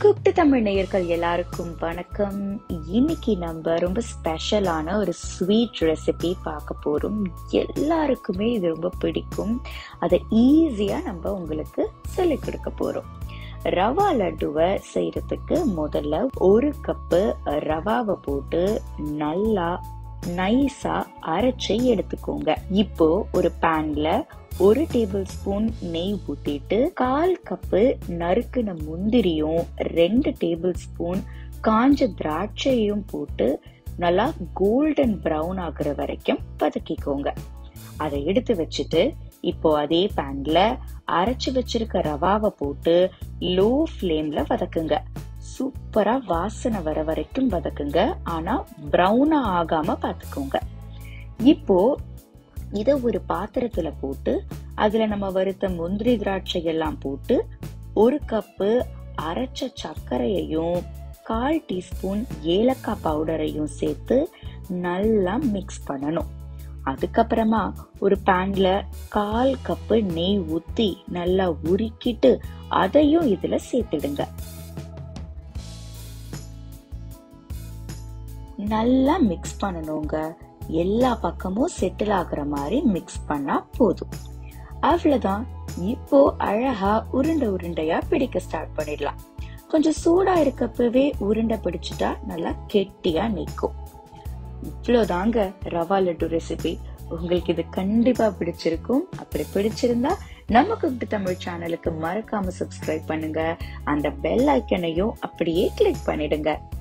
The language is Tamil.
கூப்பிட்டு தமிழ் நேயர்கள் எல்லாருக்கும் வணக்கம் இன்னைக்கு நம்ம ரொம்ப ஸ்பெஷலான ஒரு ஸ்வீட் ரெசிபி பார்க்க போறோம் எல்லாருக்குமே இது ரொம்ப பிடிக்கும் அதை ஈஸியா நம்ம உங்களுக்கு சொல்லிக் கொடுக்க போறோம் ரவா லட்டுவை செய்யறதுக்கு முதல்ல ஒரு கப்பு ரவாவை போட்டு நல்லா நைஸா அரைச்சி எடுத்துக்கோங்க இப்போ ஒரு பேன்ல ஒரு டேபிள் ஸ்பூன் நெய் ஊத்திட்டு கால் கப்பு நறுக்குன முந்திரியும் ரெண்டு டேபிள் ஸ்பூன் காஞ்ச திராட்சையும் போட்டு நல்லா கோல்டன் ப்ரௌன் ஆகுற வரைக்கும் வதக்கிக்கோங்க அதை எடுத்து வச்சுட்டு இப்போ அதே பேன்ல அரைச்சு வச்சிருக்க ரவாவை போட்டு லோ ஃப்ளேம்ல வதக்குங்க சூப்பரா வாசனை வர வரைக்கும் வதக்குங்க ஆனா ப்ரௌனா ஆகாம பாத்துக்கோங்க இப்போ இத ஒரு பாத்திரத்துல போட்டு அதுல நம்ம வறுத்த முந்திரி திராட்சை எல்லாம் போட்டு ஒரு கப்பு அரைச்ச சர்க்கரையையும் கால் டீஸ்பூன் ஏலக்காய் பவுடரையும் சேர்த்து நல்லா மிக்ஸ் பண்ணணும் அதுக்கப்புறமா ஒரு பேன்ல கால் கப்பு நெய் ஊத்தி நல்லா உருக்கிட்டு அதையும் இதுல சேர்த்துடுங்க நல்லா மிக்ஸ் பண்ணணுங்க எல்லா பக்கமும் செட்டில் ஆகுற மாதிரி மிக்ஸ் பண்ணா போதும் அவ்வளவுதான் இப்போ அழகா உருண்டை உருண்டையா பிடிக்க ஸ்டார்ட் பண்ணிடலாம் கொஞ்சம் சூடா இருக்கப்பவே உருண்டை பிடிச்சிட்டா நல்லா கெட்டியா நிற்கும் இவ்வளவுதாங்க ரவா லட்டு ரெசிபி உங்களுக்கு இது கண்டிப்பா பிடிச்சிருக்கும் அப்படி பிடிச்சிருந்தா நம்ம குப்டு தமிழ் சேனலுக்கு மறக்காம சப்ஸ்கிரைப் பண்ணுங்க அந்த பெல் ஐக்கனையும் அப்படியே கிளிக் பண்ணிடுங்க